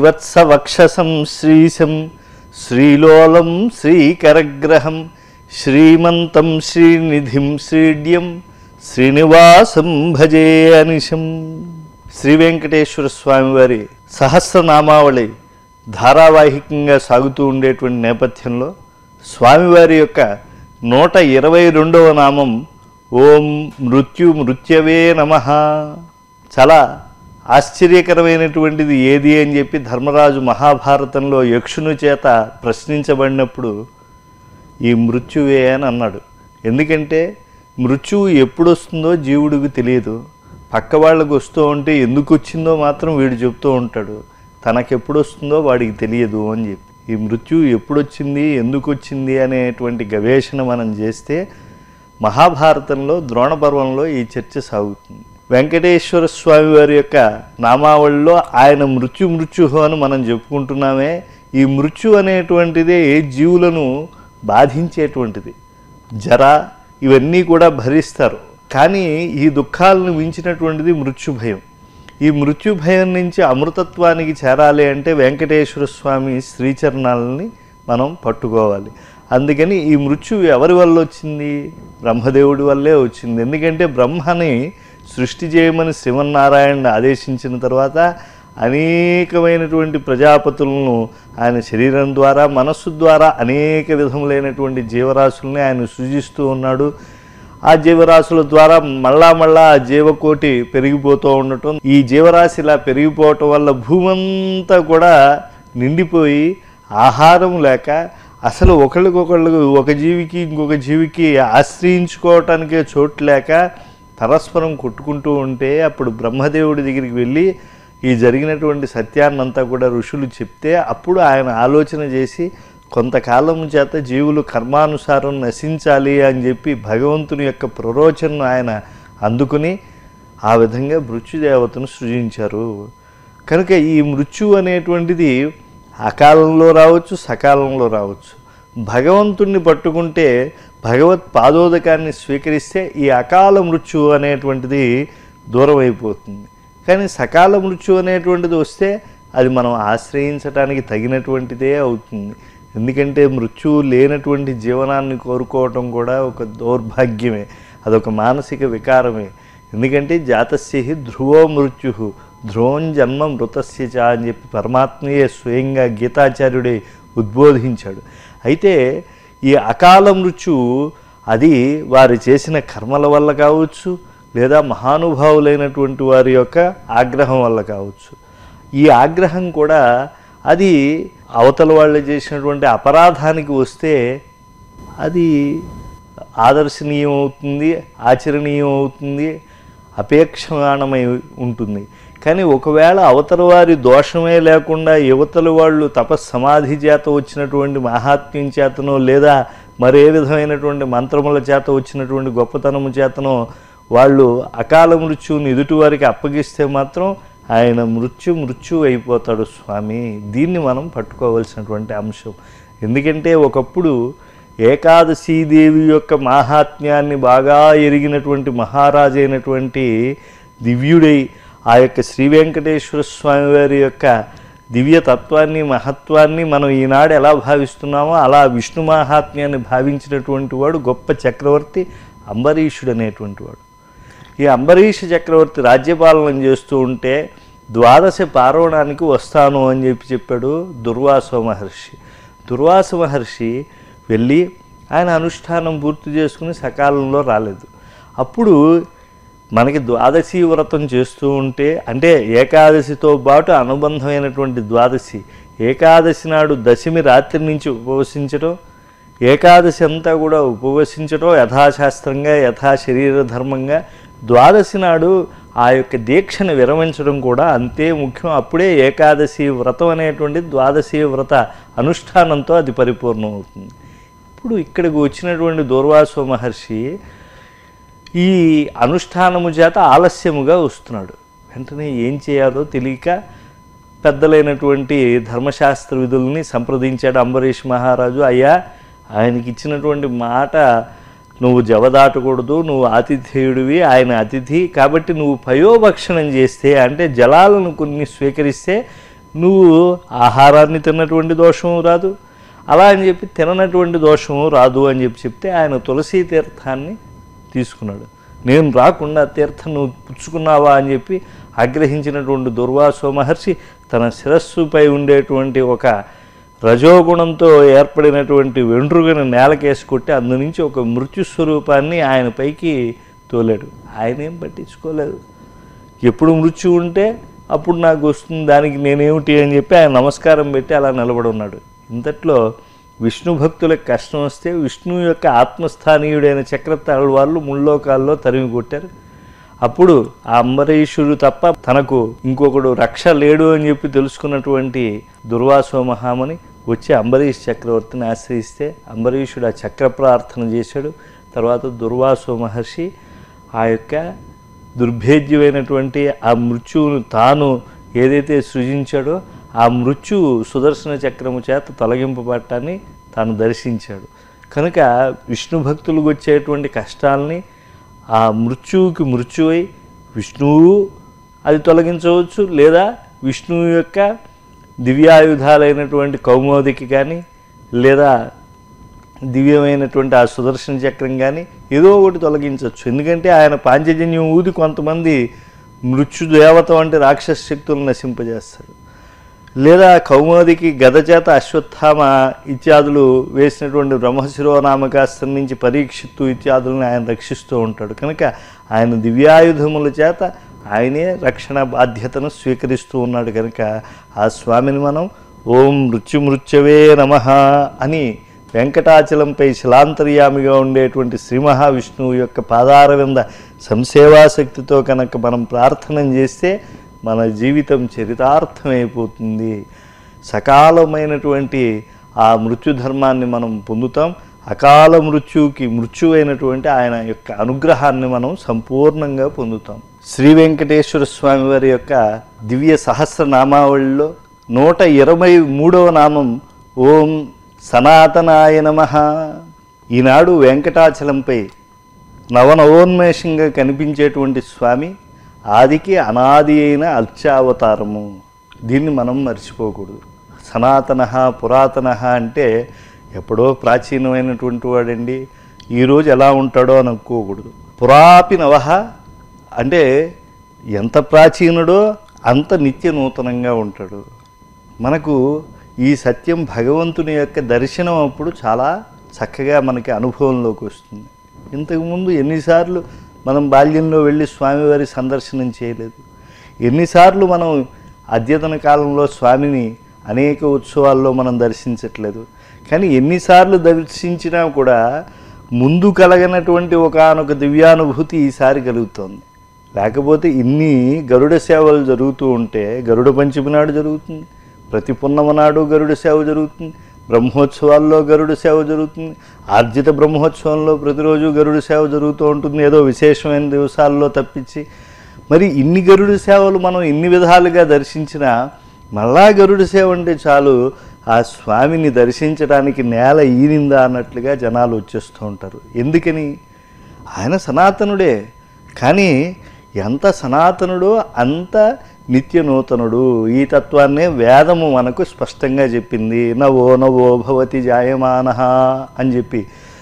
శ్రీవత్సవక్షసం శ్రీశం శ్రీలోలం శ్రీకరగ్రహం శ్రీమంతం శ్రీనిధిం శ్రీడ్యం శ్రీనివాసం భజే అనిశం శ్రీ వెంకటేశ్వర స్వామి వారి సహస్రనామావళి ధారావాహికంగా సాగుతూ ఉండేటువంటి నేపథ్యంలో స్వామివారి యొక్క నూట ఇరవై రెండవ నామం ఓం మృత్యు మృత్యవే నమ చాలా ఆశ్చర్యకరమైనటువంటిది ఏది అని చెప్పి ధర్మరాజు మహాభారతంలో యక్షుని చేత ప్రశ్నించబడినప్పుడు ఈ మృత్యువే అని అన్నాడు ఎందుకంటే మృత్యువు ఎప్పుడు వస్తుందో జీవుడికి తెలియదు పక్క వాళ్ళకు వస్తూ ఉంటే ఎందుకు వచ్చిందో మాత్రం వీడు చెప్తూ ఉంటాడు తనకెప్పుడు వస్తుందో వాడికి తెలియదు అని చెప్పి ఈ మృత్యువు ఎప్పుడు వచ్చింది ఎందుకు వచ్చింది అనేటువంటి గవేషణ మనం చేస్తే మహాభారతంలో ద్రోణ పర్వంలో ఈ చర్చ సాగుతుంది వెంకటేశ్వర స్వామి వారి యొక్క నామావళిలో ఆయన మృత్యు మృత్యుహు అని మనం చెప్పుకుంటున్నామే ఈ మృత్యు అనేటువంటిదే జీవులను బాధించేటువంటిది జర ఇవన్నీ కూడా భరిస్తారు కానీ ఈ దుఃఖాలను మించినటువంటిది మృత్యు భయం ఈ మృత్యు భయం నుంచి అమృతత్వానికి చేరాలి అంటే వెంకటేశ్వర స్వామి శ్రీచరణాలని మనం పట్టుకోవాలి అందుకని ఈ మృత్యు ఎవరి వల్ల వచ్చింది బ్రహ్మదేవుడి వల్లే వచ్చింది ఎందుకంటే బ్రహ్మని సృష్టి చేయమని శ్రీమన్నారాయణ ఆదేశించిన తర్వాత అనేకమైనటువంటి ప్రజాపతులను ఆయన శరీరం ద్వారా మనస్సు ద్వారా అనేక విధములైనటువంటి జీవరాశుల్ని ఆయన సృజిస్తూ ఉన్నాడు ఆ జీవరాశుల ద్వారా మళ్ళా మళ్ళా ఆ జీవకోటి పెరిగిపోతూ ఉండటం ఈ జీవరాశి ఇలా పెరిగిపోవటం వల్ల భూమంతా కూడా నిండిపోయి ఆహారం లేక అసలు ఒకళ్ళకొకళ్ళు ఒక జీవికి ఇంకొక జీవికి ఆశ్రయించుకోవటానికే చోటు లేక పరస్పరం కొట్టుకుంటూ ఉంటే అప్పుడు బ్రహ్మదేవుడి దగ్గరికి వెళ్ళి ఈ జరిగినటువంటి సత్యాన్నంతా కూడా ఋషులు చెప్తే అప్పుడు ఆయన ఆలోచన చేసి కొంతకాలం చేత జీవులు కర్మానుసారం నశించాలి అని చెప్పి భగవంతుని యొక్క ప్రరోచనను ఆయన అందుకుని ఆ విధంగా మృత్యుదేవతను సృజించారు కనుక ఈ మృత్యు అనేటువంటిది అకాలంలో రావచ్చు సకాలంలో రావచ్చు భగవంతుణ్ణి పట్టుకుంటే భగవత్ పాదోదకాన్ని స్వీకరిస్తే ఈ అకాల మృత్యు అనేటువంటిది దూరం అయిపోతుంది కానీ సకాల మృత్యు అనేటువంటిది వస్తే అది మనం ఆశ్రయించడానికి తగినటువంటిదే అవుతుంది ఎందుకంటే మృత్యువు లేనటువంటి జీవనాన్ని కోరుకోవటం కూడా ఒక దౌర్భాగ్యమే అదొక మానసిక వికారమే ఎందుకంటే జాతస్య హి ధ్రువో మృత్యు ధ్రువం జన్మ మృతస్య చ అని చెప్పి పరమాత్మయే స్వయంగా గీతాచార్యుడే ఉద్బోధించాడు అయితే ఈ అకాల మృత్యువు అది వారు చేసిన కర్మల వల్ల కావచ్చు లేదా మహానుభావులైనటువంటి వారి యొక్క ఆగ్రహం వల్ల కావచ్చు ఈ ఆగ్రహం కూడా అది అవతల వాళ్ళు చేసినటువంటి అపరాధానికి వస్తే అది ఆదర్శనీయం అవుతుంది ఆచరణీయం అవుతుంది అపేక్షమాణమై ఉంటుంది కానీ ఒకవేళ అవతల వారి దోషమే లేకుండా యువతల వాళ్ళు తపస్సమాధి చేత వచ్చినటువంటి మహాత్మ్యం చేతనో లేదా మరే విధమైనటువంటి మంత్రముల చేత వచ్చినటువంటి గొప్పతనము చేతనో వాళ్ళు అకాల మృత్యువుని ఎదుటి వారికి అప్పగిస్తే మాత్రం ఆయన మృత్యు మృత్యు అయిపోతాడు స్వామి దీన్ని మనం పట్టుకోవాల్సినటువంటి అంశం ఎందుకంటే ఒకప్పుడు ఏకాదశీదేవి యొక్క మాహాత్మ్యాన్ని బాగా ఎరిగినటువంటి మహారాజు అయినటువంటి దివ్యుడై ఆ యొక్క శ్రీ వెంకటేశ్వర స్వామి వారి యొక్క దివ్య తత్వాన్ని మహత్వాన్ని మనం ఈనాడు ఎలా భావిస్తున్నామో అలా విష్ణు మాహాత్మ్యాన్ని భావించినటువంటి వాడు గొప్ప చక్రవర్తి అంబరీషుడు అనేటువంటి వాడు ఈ అంబరీష చక్రవర్తి రాజ్యపాలన చేస్తూ ఉంటే ద్వాదశ పార్వణానికి వస్తాను అని చెప్పి చెప్పాడు దుర్వాస మహర్షి దుర్వాస మహర్షి వెళ్ళి ఆయన అనుష్ఠానం పూర్తి చేసుకుని సకాలంలో రాలేదు అప్పుడు మనకి ద్వాదశి వ్రతం చేస్తూ ఉంటే అంటే ఏకాదశితో పాటు అనుబంధమైనటువంటి ద్వాదశి ఏకాదశి నాడు దశమి రాత్రి నుంచి ఉపవసించడం ఏకాదశి అంతా కూడా ఉపవసించడం యథాశాస్త్రంగా యథా శరీర ధర్మంగా ద్వాదశి నాడు ఆ యొక్క దీక్షను విరమించడం కూడా అంతే ముఖ్యం అప్పుడే ఏకాదశి వ్రతం అనేటువంటి ద్వాదశి వ్రత అనుష్ఠానంతో అది పరిపూర్ణం అవుతుంది ఇప్పుడు ఇక్కడికి వచ్చినటువంటి దూర్వాస మహర్షి ఈ అనుష్ఠానము చేత ఆలస్యముగా వస్తున్నాడు వెంటనే ఏం చేయాలో తెలియక పెద్దలైనటువంటి ధర్మశాస్త్ర విధుల్ని సంప్రదించాడు అంబరీష్ మహారాజు అయ్యా ఆయనకి ఇచ్చినటువంటి మాట నువ్వు జవదాటకూడదు నువ్వు ఆతిథేయుడివి ఆయన అతిథి కాబట్టి నువ్వు పయోభక్షణం చేస్తే అంటే జలాలను కొన్ని స్వీకరిస్తే నువ్వు ఆహారాన్ని తిన్నటువంటి దోషము రాదు అలా అని చెప్పి తిననటువంటి దోషము రాదు అని చెప్పి చెప్తే ఆయన తులసీ తీర్థాన్ని తీసుకున్నాడు నేను రాకుండా తీర్థం నువ్వు పుచ్చుకున్నావా అని చెప్పి ఆగ్రహించినటువంటి దుర్వాసో మహర్షి తన శిరస్సుపై ఉండేటువంటి ఒక రజోగుణంతో ఏర్పడినటువంటి వెంట్రుకను నేలకేసి కొట్టి అందు నుంచి ఒక మృత్యు స్వరూపాన్ని ఆయన పైకి తోలాడు ఆయన ఏం పట్టించుకోలేదు ఎప్పుడు మృత్యు ఉంటే అప్పుడు నాకు వస్తుంది దానికి నేనేమిటి అని చెప్పి ఆయన నమస్కారం పెట్టి అలా నిలబడి ఉన్నాడు ఇంతట్లో విష్ణు భక్తులకు కష్టం వస్తే విష్ణువు యొక్క ఆత్మస్థానీయుడైన చక్రతాళు వాళ్ళు ముల్లోకాల్లో తరిమి కొట్టారు అప్పుడు ఆ అంబరీషుడు తప్ప తనకు ఇంకొకడు రక్ష లేడు అని చెప్పి తెలుసుకున్నటువంటి దుర్వాసో మహాముని వచ్చి అంబరీష్ చక్రవర్తిని ఆశ్రయిస్తే అంబరీషుడు ఆ చక్ర ప్రార్థన చేశాడు తర్వాత దుర్వాసో మహర్షి ఆ యొక్క దుర్భేద్యమైనటువంటి ఆ మృత్యువును తాను ఏదైతే సృజించాడో ఆ మృత్యువు సుదర్శన చక్రము చేత తొలగింపబట్టాన్ని తాను దర్శించాడు కనుక విష్ణు భక్తులకు వచ్చేటువంటి కష్టాలని ఆ మృత్యువుకి మృత్యువై విష్ణువు అది తొలగించవచ్చు లేదా విష్ణువు యొక్క దివ్యాయుధాలైనటువంటి కౌమోదికి కానీ లేదా దివ్యమైనటువంటి ఆ సుదర్శన చక్రం కానీ ఏదో ఒకటి తొలగించవచ్చు ఎందుకంటే ఆయన పాంచజన్యం ఊది కొంతమంది మృత్యుదేవత వంటి రాక్షస శక్తులను నశింపజేస్తాడు లేదా కౌమోదికి గద చేత అశ్వత్థామ ఇత్యాదులు వేసినటువంటి బ్రహ్మశిరోనామకాస్త్రం నుంచి పరీక్షిత్తు ఇత్యాదులను ఆయన రక్షిస్తూ ఉంటాడు కనుక ఆయన దివ్యాయుధముల చేత ఆయనే రక్షణ బాధ్యతను స్వీకరిస్తూ ఉన్నాడు కనుక ఆ స్వామిని మనం ఓం మృత్యుమృత్యవే నమ అని వెంకటాచలంపై శిలాంతర్యామిగా ఉండేటువంటి శ్రీ మహావిష్ణువు యొక్క పాదార వింద సంసేవాశక్తితో కనుక మనం ప్రార్థన చేస్తే మన జీవితం చరితార్థమైపోతుంది సకాలమైనటువంటి ఆ మృత్యుధర్మాన్ని మనం పొందుతాం అకాల మృత్యువుకి మృత్యువైనటువంటి ఆయన యొక్క అనుగ్రహాన్ని మనం సంపూర్ణంగా పొందుతాం శ్రీ వెంకటేశ్వర స్వామి వారి యొక్క దివ్య సహస్రనామావళిలో నూట ఇరవై మూడవ నామం ఓం సనాతనాయ నమ ఈనాడు వెంకటాచలంపై నవనవోన్మేషంగా కనిపించేటువంటి స్వామి ఆదికి అనాది అయిన అర్చావతారము దీన్ని మనం మర్చిపోకూడదు సనాతన పురాతన అంటే ఎప్పుడో ప్రాచీనమైనటువంటి వాడండి ఈరోజు ఎలా ఉంటాడో అని అనుకోకూడదు పురాపి నవహ అంటే ఎంత ప్రాచీనుడో అంత నిత్య నూతనంగా ఉంటాడు మనకు ఈ సత్యం భగవంతుని యొక్క దర్శనం అప్పుడు చాలా చక్కగా మనకి అనుభవంలోకి వస్తుంది ఇంతకుముందు ఎన్నిసార్లు మనం బాల్యంలో వెళ్ళి స్వామివారి సందర్శనం చేయలేదు ఎన్నిసార్లు మనం అద్యతన కాలంలో స్వామిని అనేక ఉత్సవాల్లో మనం దర్శించట్లేదు కానీ ఎన్నిసార్లు దర్శించినా కూడా ముందు కలగనటువంటి ఒకనొక దివ్యానుభూతి ఈసారి కలుగుతోంది లేకపోతే ఇన్ని గరుడ సేవలు జరుగుతూ ఉంటే గరుడ పంచమి నాడు జరుగుతుంది ప్రతి పున్నమ నాడు గరుడ సేవ జరుగుతుంది బ్రహ్మోత్సవాల్లో గరుడ సేవ జరుగుతుంది ఆర్జిత బ్రహ్మోత్సవంలో ప్రతిరోజు గరుడ సేవ జరుగుతూ ఉంటుంది ఏదో విశేషమైన దివసాల్లో తప్పించి మరి ఇన్ని గరుడ సేవలు మనం ఇన్ని విధాలుగా దర్శించినా మళ్ళా గరుడ సేవ అంటే చాలు ఆ స్వామిని దర్శించడానికి నేల ఈనిందా అన్నట్లుగా జనాలు వచ్చేస్తూ ఉంటారు ఎందుకని ఆయన సనాతనుడే కానీ ఎంత సనాతనుడో అంత నిత్య నూతనుడు ఈ తత్వాన్నే వేదము మనకు స్పష్టంగా చెప్పింది నవో నవో భవతి జాయమాన అని చెప్పి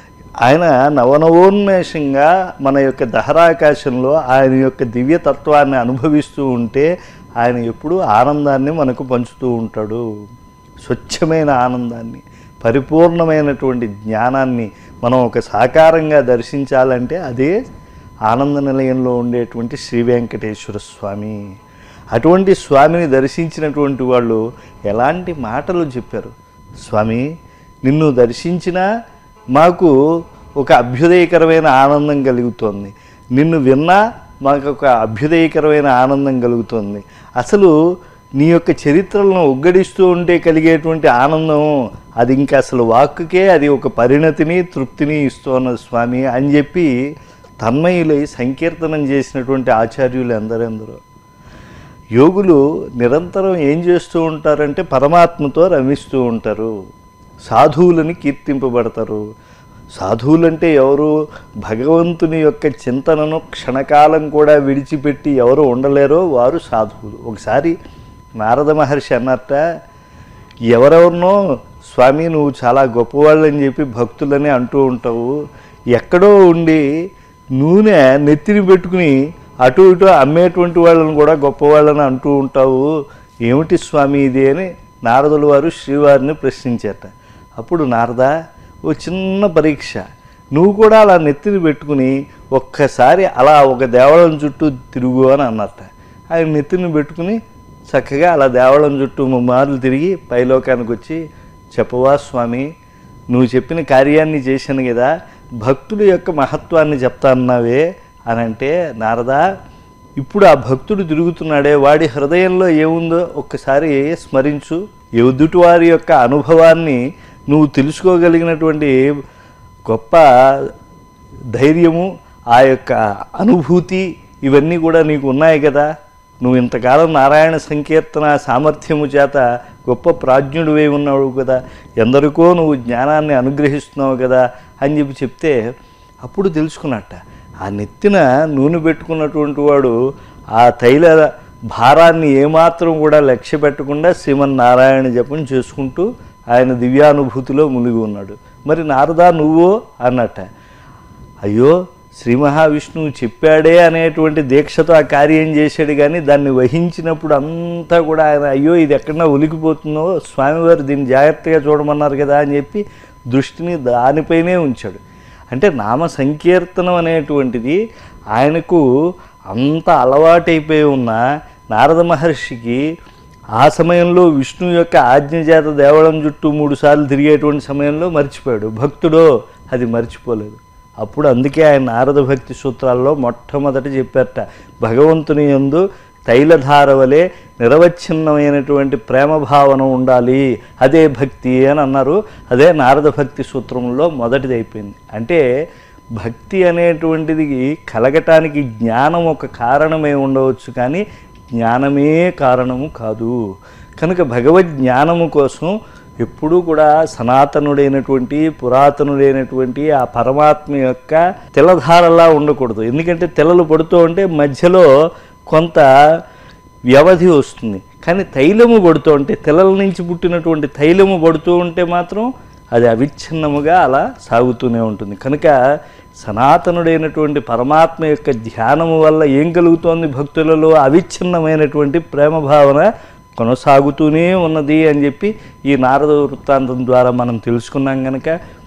ఆయన నవనవోన్మేషంగా మన యొక్క దహరాకాశంలో ఆయన యొక్క దివ్య తత్వాన్ని అనుభవిస్తూ ఉంటే ఆయన ఎప్పుడూ ఆనందాన్ని మనకు పంచుతూ ఉంటాడు స్వచ్ఛమైన ఆనందాన్ని పరిపూర్ణమైనటువంటి జ్ఞానాన్ని మనం ఒక సాకారంగా దర్శించాలంటే అదే ఆనంద నిలయంలో ఉండేటువంటి శ్రీ వెంకటేశ్వర స్వామి అటువంటి స్వామిని దర్శించినటువంటి వాళ్ళు ఎలాంటి మాటలు చెప్పారు స్వామి నిన్ను దర్శించినా మాకు ఒక అభ్యుదయకరమైన ఆనందం కలుగుతోంది నిన్ను విన్నా మాకు ఒక అభ్యుదయకరమైన ఆనందం కలుగుతుంది అసలు నీ యొక్క చరిత్రలను ఉగ్గడిస్తూ ఉంటే కలిగేటువంటి ఆనందం అది ఇంకా అసలు వాక్కుకే అది ఒక పరిణతిని తృప్తిని ఇస్తోన్న స్వామి అని చెప్పి తన్మయులై సంకీర్తనం చేసినటువంటి ఆచార్యులు ఎందరెందరో యోగులు నిరంతరం ఏం చేస్తూ ఉంటారంటే పరమాత్మతో రమిస్తూ ఉంటారు సాధువులని కీర్తింపబడతారు సాధువులంటే ఎవరు భగవంతుని యొక్క చింతనను క్షణకాలం కూడా విడిచిపెట్టి ఎవరు ఉండలేరో వారు సాధువులు ఒకసారి నారద మహర్షి అన్నట్ట ఎవరెవరినో స్వామి నువ్వు చాలా గొప్పవాళ్ళని చెప్పి భక్తులని అంటూ ఉంటావు ఎక్కడో ఉండి నూనె నెత్తిని పెట్టుకుని అటు ఇటు అమ్మేటువంటి వాళ్ళని కూడా గొప్పవాళ్ళని అంటూ ఉంటావు ఏమిటి స్వామి ఇది అని నారదుల వారు శ్రీవారిని ప్రశ్నించారట అప్పుడు నారద ఓ చిన్న పరీక్ష నువ్వు కూడా అలా నెత్తిని పెట్టుకుని ఒక్కసారి అలా ఒక దేవాలయం చుట్టూ తిరుగు అని అన్నట్ట ఆయన నెత్తిని పెట్టుకుని చక్కగా అలా దేవాలయం చుట్టూ ముమ్మార్లు తిరిగి పైలోకానికి వచ్చి చెప్పవా స్వామి నువ్వు చెప్పిన కార్యాన్ని చేశాను కదా భక్తుడి యొక్క మహత్వాన్ని చెప్తా అన్నావే అని అంటే నారదా ఇప్పుడు ఆ భక్తుడు తిరుగుతున్నాడే వాడి హృదయంలో ఏముందో ఒక్కసారి స్మరించు ఎదుటి వారి యొక్క అనుభవాన్ని నువ్వు తెలుసుకోగలిగినటువంటి గొప్ప ధైర్యము ఆ యొక్క అనుభూతి ఇవన్నీ కూడా నీకు ఉన్నాయి కదా నువ్వు ఇంతకాలం నారాయణ సంకీర్తన సామర్థ్యము చేత గొప్ప ప్రాజ్ఞుడివై ఉన్నావు కదా ఎందరికో నువ్వు జ్ఞానాన్ని అనుగ్రహిస్తున్నావు కదా అని చెప్పి చెప్తే అప్పుడు తెలుసుకున్నట్ట ఆ నెత్తిన నూనె పెట్టుకున్నటువంటి వాడు ఆ తైల భారాన్ని ఏమాత్రం కూడా లక్ష్య పెట్టకుండా శ్రీమన్నారాయణ జపం చేసుకుంటూ ఆయన దివ్యానుభూతిలో మునిగి ఉన్నాడు మరి నారదా నువ్వో అన్నట్ట అయ్యో శ్రీ మహావిష్ణువు చెప్పాడే అనేటువంటి దీక్షతో ఆ కార్యం చేశాడు కానీ దాన్ని వహించినప్పుడు అంతా కూడా ఆయన అయ్యో ఇది ఎక్కడన్నా ఒలికిపోతుందో స్వామివారు దీన్ని జాగ్రత్తగా చూడమన్నారు కదా అని చెప్పి దృష్టిని దానిపైనే ఉంచాడు అంటే నామ సంకీర్తనం అనేటువంటిది ఆయనకు అంత అలవాటైపోయి ఉన్న నారద మహర్షికి ఆ సమయంలో విష్ణు యొక్క ఆజ్ఞ చేత దేవళం చుట్టూ మూడు సార్లు తిరిగేటువంటి సమయంలో మర్చిపోయాడు భక్తుడో అది మర్చిపోలేదు అప్పుడు అందుకే ఆయన నారద భక్తి సూత్రాల్లో మొట్టమొదట చెప్పారట భగవంతుని యందు తైలధార వలె నిరవచ్ఛిన్నమైనటువంటి ప్రేమ భావన ఉండాలి అదే భక్తి అని అన్నారు అదే నారద భక్తి సూత్రంలో మొదటిది అయిపోయింది అంటే భక్తి అనేటువంటిది కలగటానికి జ్ఞానం ఒక కారణమే ఉండవచ్చు కానీ జ్ఞానమే కారణము కాదు కనుక భగవద్ జ్ఞానము కోసం ఎప్పుడూ కూడా సనాతనుడైనటువంటి పురాతనుడైనటువంటి ఆ పరమాత్మ యొక్క తెలధారలా ఉండకూడదు ఎందుకంటే తెలలు పడుతూ ఉంటే మధ్యలో కొంత వ్యవధి వస్తుంది కానీ తైలము పడుతూ ఉంటే తెలల నుంచి పుట్టినటువంటి తైలము పడుతూ ఉంటే మాత్రం అది అవిచ్ఛిన్నముగా అలా సాగుతూనే ఉంటుంది కనుక సనాతనుడైనటువంటి పరమాత్మ యొక్క ధ్యానము వల్ల ఏం కలుగుతోంది భక్తులలో అవిచ్ఛిన్నమైనటువంటి ప్రేమ భావన కొనసాగుతూనే ఉన్నది అని చెప్పి ఈ నారద వృత్తాంతం ద్వారా మనం తెలుసుకున్నాం కనుక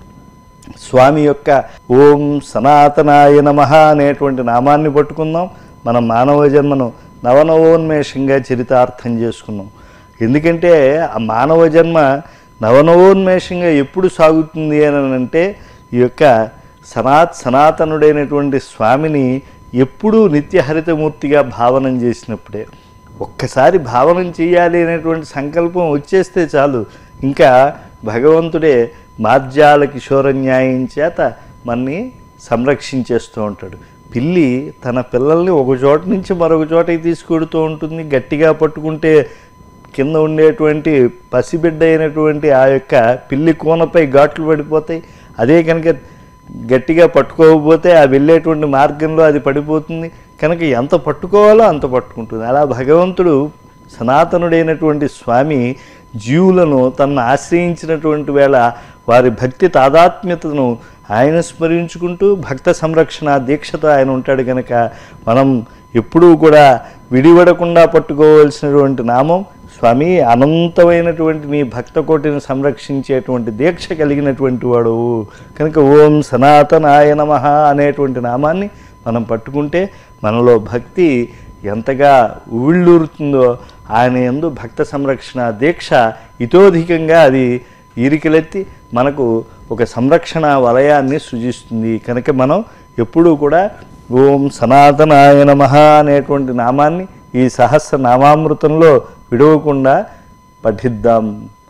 స్వామి యొక్క ఓం సనాతనాయ నమ అనేటువంటి నామాన్ని పట్టుకుందాం మనం మానవ జన్మను నవనవోన్మేషంగా చరితార్థం చేసుకున్నాం ఎందుకంటే ఆ మానవ జన్మ నవనవోన్మేషంగా ఎప్పుడు సాగుతుంది అని అంటే ఈ యొక్క సనాత్ సనాతనుడైనటువంటి స్వామిని ఎప్పుడూ నిత్యహరితమూర్తిగా భావనం చేసినప్పుడే ఒక్కసారి భావనం చేయాలి అనేటువంటి సంకల్పం వచ్చేస్తే చాలు ఇంకా భగవంతుడే మార్జాల కిషోర న్యాయం చేత మన్ని సంరక్షించేస్తూ ఉంటాడు పిల్లి తన పిల్లల్ని ఒక చోట నుంచి మరొక చోటకి తీసుకెడుతూ ఉంటుంది గట్టిగా పట్టుకుంటే కింద ఉండేటువంటి పసిబిడ్డ అయినటువంటి ఆ యొక్క పిల్లి కూనపై ఘాట్లు పడిపోతాయి అదే కనుక గట్టిగా పట్టుకోకపోతే ఆ వెళ్ళేటువంటి మార్గంలో అది పడిపోతుంది కనుక ఎంత పట్టుకోవాలో అంత పట్టుకుంటుంది అలా భగవంతుడు సనాతనుడైనటువంటి స్వామి జీవులను తనను ఆశ్రయించినటువంటి వేళ వారి భక్తి తాదాత్మ్యతను ఆయన స్మరించుకుంటూ భక్త సంరక్షణ దీక్షతో ఆయన ఉంటాడు కనుక మనం ఎప్పుడూ కూడా విడివడకుండా పట్టుకోవాల్సినటువంటి నామం స్వామి అనంతమైనటువంటి నీ భక్త కోటిని సంరక్షించేటువంటి దీక్ష కలిగినటువంటి వాడు కనుక ఓం సనాతనాయ నమ అనేటువంటి నామాన్ని మనం పట్టుకుంటే మనలో భక్తి ఎంతగా ఉవిళ్ళూరుతుందో ఆయన ఎందు భక్త సంరక్షణ దీక్ష ఇతోధికంగా అది ఈరికలెత్తి మనకు ఒక సంరక్షణ వలయాన్ని సృజిస్తుంది కనుక మనం ఎప్పుడూ కూడా ఓం సనాతనాయ నమ అనేటువంటి నామాన్ని ఈ సహస్ర నామామృతంలో విడవకుండా పఠిద్దాం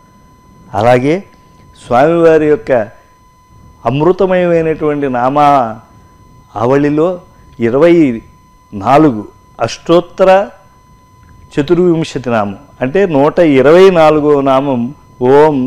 అలాగే స్వామివారి యొక్క అమృతమయమైనటువంటి నామా అవళిలో ఇరవై నాలుగు అష్టోత్తర చతుర్వింశతి నామం అంటే నూట ఇరవై నాలుగో నామం ఓం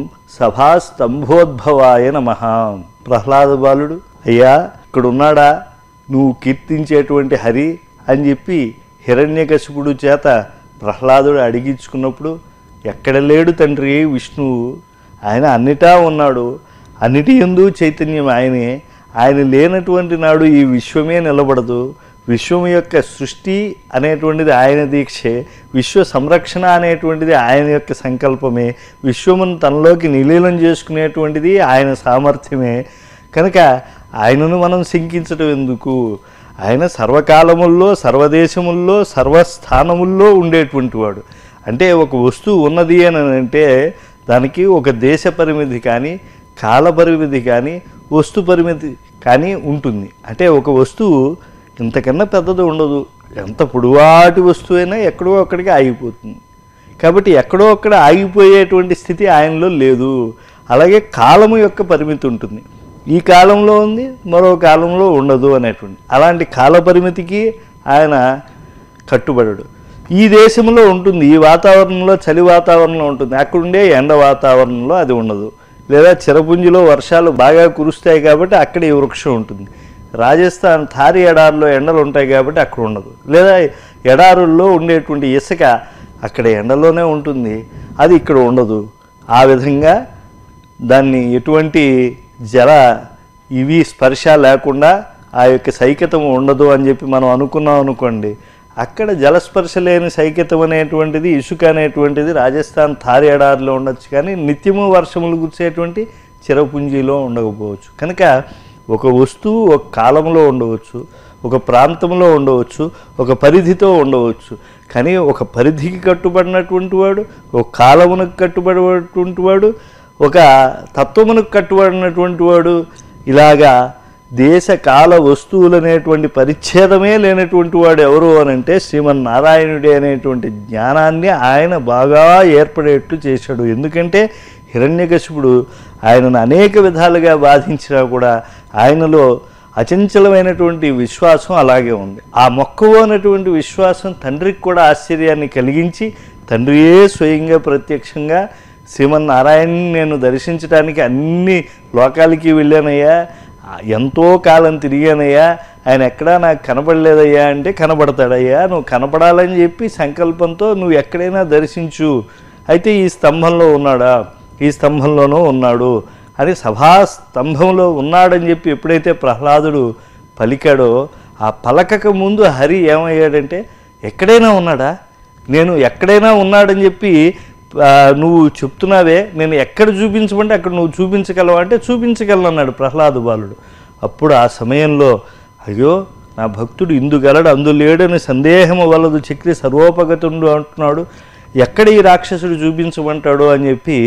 సభాస్తంభోద్భవాయ నమ ప్రహ్లాద బాలుడు అయ్యా ఇక్కడ ఉన్నాడా నువ్వు కీర్తించేటువంటి హరి అని చెప్పి హిరణ్యకశిపుడు చేత ప్రహ్లాదుడు అడిగించుకున్నప్పుడు ఎక్కడ లేడు తండ్రి విష్ణువు ఆయన అన్నిటా ఉన్నాడు అన్నిటి ఎందు చైతన్యం ఆయనే ఆయన లేనటువంటి నాడు ఈ విశ్వమే నిలబడదు విశ్వం యొక్క సృష్టి అనేటువంటిది ఆయన దీక్షే విశ్వ సంరక్షణ అనేటువంటిది ఆయన యొక్క సంకల్పమే విశ్వమును తనలోకి నిలీనం చేసుకునేటువంటిది ఆయన సామర్థ్యమే కనుక ఆయనను మనం శంకించడం ఎందుకు ఆయన సర్వకాలముల్లో సర్వదేశముల్లో సర్వస్థానముల్లో ఉండేటువంటి వాడు అంటే ఒక వస్తువు ఉన్నది అని అంటే దానికి ఒక దేశ పరిమితి కానీ కాల పరిమితి కానీ వస్తు పరిమితి కానీ ఉంటుంది అంటే ఒక వస్తువు ఇంతకన్నా పెద్దది ఉండదు ఎంత పొడువాటి వస్తువైనా ఎక్కడో అక్కడికి ఆగిపోతుంది కాబట్టి ఎక్కడో అక్కడ ఆగిపోయేటువంటి స్థితి ఆయనలో లేదు అలాగే కాలము యొక్క పరిమితి ఉంటుంది ఈ కాలంలో ఉంది మరో కాలంలో ఉండదు అనేటువంటి అలాంటి కాల పరిమితికి ఆయన కట్టుబడడు ఈ దేశంలో ఉంటుంది ఈ వాతావరణంలో చలి వాతావరణంలో ఉంటుంది అక్కడుండే ఎండ వాతావరణంలో అది ఉండదు లేదా చిరపుంజిలో వర్షాలు బాగా కురుస్తాయి కాబట్టి అక్కడ ఈ వృక్షం ఉంటుంది రాజస్థాన్ థారి ఎడారిలో ఎండలు ఉంటాయి కాబట్టి అక్కడ ఉండదు లేదా ఎడారుల్లో ఉండేటువంటి ఇసుక అక్కడ ఎండలోనే ఉంటుంది అది ఇక్కడ ఉండదు ఆ విధంగా దాన్ని ఎటువంటి జల ఇవి స్పర్శ లేకుండా ఆ యొక్క సైకతం ఉండదు అని చెప్పి మనం అనుకున్నాం అనుకోండి అక్కడ జలస్పర్శ లేని సైకతం అనేటువంటిది ఇసుక అనేటువంటిది రాజస్థాన్ థారి ఎడారిలో ఉండొచ్చు కానీ నిత్యము వర్షములు కురిసేటువంటి చిరపుంజీలో ఉండకపోవచ్చు కనుక ఒక వస్తువు ఒక కాలంలో ఉండవచ్చు ఒక ప్రాంతంలో ఉండవచ్చు ఒక పరిధితో ఉండవచ్చు కానీ ఒక పరిధికి కట్టుబడినటువంటి వాడు ఒక కాలమునకు కట్టుబడినటువంటి వాడు ఒక తత్వమునకు కట్టుబడినటువంటి వాడు ఇలాగా దేశ కాల వస్తువులు అనేటువంటి పరిచ్ఛేదమే లేనటువంటి వాడు ఎవరు అని అంటే శ్రీమన్నారాయణుడే అనేటువంటి జ్ఞానాన్ని ఆయన బాగా ఏర్పడేట్టు చేశాడు ఎందుకంటే హిరణ్యకశిపుడు ఆయనను అనేక విధాలుగా బాధించినా కూడా ఆయనలో అచంచలమైనటువంటి విశ్వాసం అలాగే ఉంది ఆ మొక్కవోనటువంటి విశ్వాసం తండ్రికి కూడా ఆశ్చర్యాన్ని కలిగించి తండ్రియే స్వయంగా ప్రత్యక్షంగా శ్రీమన్నారాయణని నేను దర్శించడానికి అన్ని లోకాలకి వెళ్ళానయ్యా ఎంతో కాలం తిరిగానయ్యా ఆయన ఎక్కడా నాకు కనపడలేదయ్యా అంటే కనపడతాడయ్యా నువ్వు కనపడాలని చెప్పి సంకల్పంతో నువ్వు ఎక్కడైనా దర్శించు అయితే ఈ స్తంభంలో ఉన్నాడా ఈ స్తంభంలోనూ ఉన్నాడు అని సభా స్తంభంలో ఉన్నాడని చెప్పి ఎప్పుడైతే ప్రహ్లాదుడు పలికాడో ఆ పలకక ముందు హరి ఏమయ్యాడంటే ఎక్కడైనా ఉన్నాడా నేను ఎక్కడైనా ఉన్నాడని చెప్పి ఆ, నువ్వు చెప్తున్నావే నేను ఎక్కడ చూపించమంటే అక్కడ నువ్వు చూపించగలవా అంటే చూపించగలను అన్నాడు ప్రహ్లాదు బాలుడు అప్పుడు ఆ సమయంలో అయ్యో నా భక్తుడు ఇందుగలడు అందు లేడని సందేహము వలదు చక్రి సర్వోపగతుండు అంటున్నాడు ఎక్కడ ఈ రాక్షసుడు చూపించమంటాడు అని చెప్పి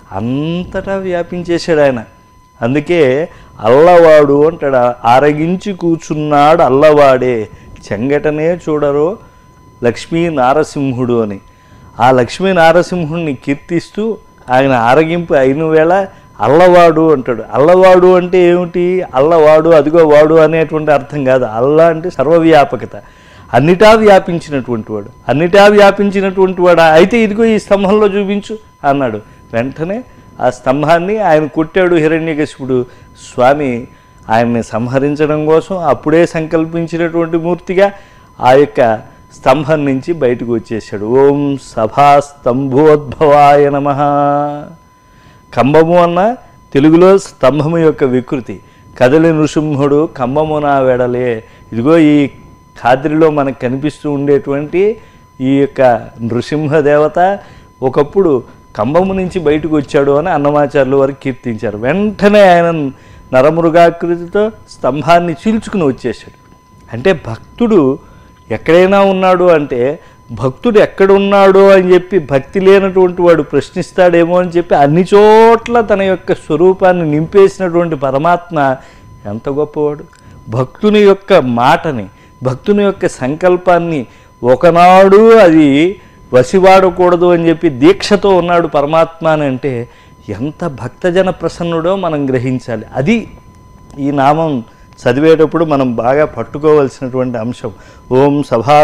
అంతటా వ్యాపించేశాడు ఆయన అందుకే అల్లవాడు అంటాడు ఆరగించి కూర్చున్నాడు అల్లవాడే చెంగటనే చూడరో లక్ష్మీ నారసింహుడు అని ఆ లక్ష్మీ నారసింహుడిని కీర్తిస్తూ ఆయన ఆరగింపు అయిన వేళ అల్లవాడు అంటాడు అల్లవాడు అంటే ఏమిటి అల్లవాడు అదిగో వాడు అనేటువంటి అర్థం కాదు అల్ల అంటే సర్వవ్యాపకత అన్నిటా వ్యాపించినటువంటి వాడు అన్నిటా వ్యాపించినటువంటి వాడు అయితే ఇదిగో ఈ స్తంభంలో చూపించు అన్నాడు వెంటనే ఆ స్తంభాన్ని ఆయన కొట్టాడు హిరణ్యకశిపుడు స్వామి ఆయన్ని సంహరించడం కోసం అప్పుడే సంకల్పించినటువంటి మూర్తిగా ఆ యొక్క స్తంభం నుంచి బయటకు వచ్చేసాడు ఓం సభా స్తంభోద్భవాయ నమ కంబము అన్న తెలుగులో స్తంభము యొక్క వికృతి కదలి నృసింహుడు కంబమున వెడలే ఇదిగో ఈ ఖాద్రిలో మనకు కనిపిస్తూ ఉండేటువంటి ఈ యొక్క నృసింహ దేవత ఒకప్పుడు కంబము నుంచి బయటకు వచ్చాడు అని అన్నమాచార్యులు వారు కీర్తించారు వెంటనే ఆయన నరమృగాకృతితో స్తంభాన్ని చీల్చుకుని వచ్చేసాడు అంటే భక్తుడు ఎక్కడైనా ఉన్నాడు అంటే భక్తుడు ఎక్కడున్నాడో అని చెప్పి భక్తి లేనటువంటి వాడు ప్రశ్నిస్తాడేమో అని చెప్పి అన్ని చోట్ల తన యొక్క స్వరూపాన్ని నింపేసినటువంటి పరమాత్మ ఎంత గొప్పవాడు భక్తుని యొక్క మాటని భక్తుని యొక్క సంకల్పాన్ని ఒకనాడు అది వసివాడకూడదు అని చెప్పి దీక్షతో ఉన్నాడు పరమాత్మ అని అంటే ఎంత భక్తజన ప్రసన్నుడో మనం గ్రహించాలి అది ఈ నామం చదివేటప్పుడు మనం బాగా పట్టుకోవలసినటువంటి అంశం ఓం సభా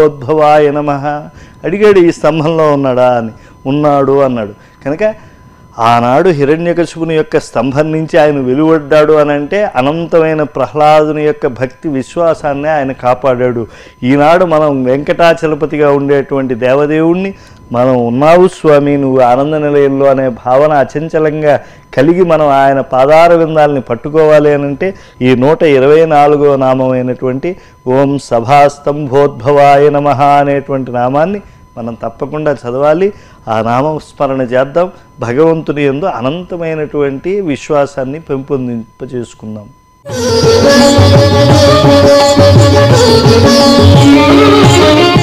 స్తంభోద్భవాయ నమ అడిగాడు ఈ స్తంభంలో ఉన్నాడా అని ఉన్నాడు అన్నాడు కనుక ఆనాడు హిరణ్యకశిపుని యొక్క స్తంభం నుంచి ఆయన వెలువడ్డాడు అని అంటే అనంతమైన ప్రహ్లాదుని యొక్క భక్తి విశ్వాసాన్ని ఆయన కాపాడాడు ఈనాడు మనం వెంకటాచలపతిగా ఉండేటువంటి దేవదేవుణ్ణి మనం ఉన్నావు స్వామి నువ్వు ఆనంద నిలయంలో అనే భావన అచంచలంగా కలిగి మనం ఆయన పాదార విందాలని పట్టుకోవాలి అని అంటే ఈ నూట ఇరవై నాలుగో నామమైనటువంటి ఓం సభాస్తంభోద్భవాయ నమ అనేటువంటి నామాన్ని మనం తప్పకుండా చదవాలి ఆ నామస్మరణ చేద్దాం భగవంతుని ఎందు అనంతమైనటువంటి విశ్వాసాన్ని పెంపొందింపజేసుకుందాం Thank you.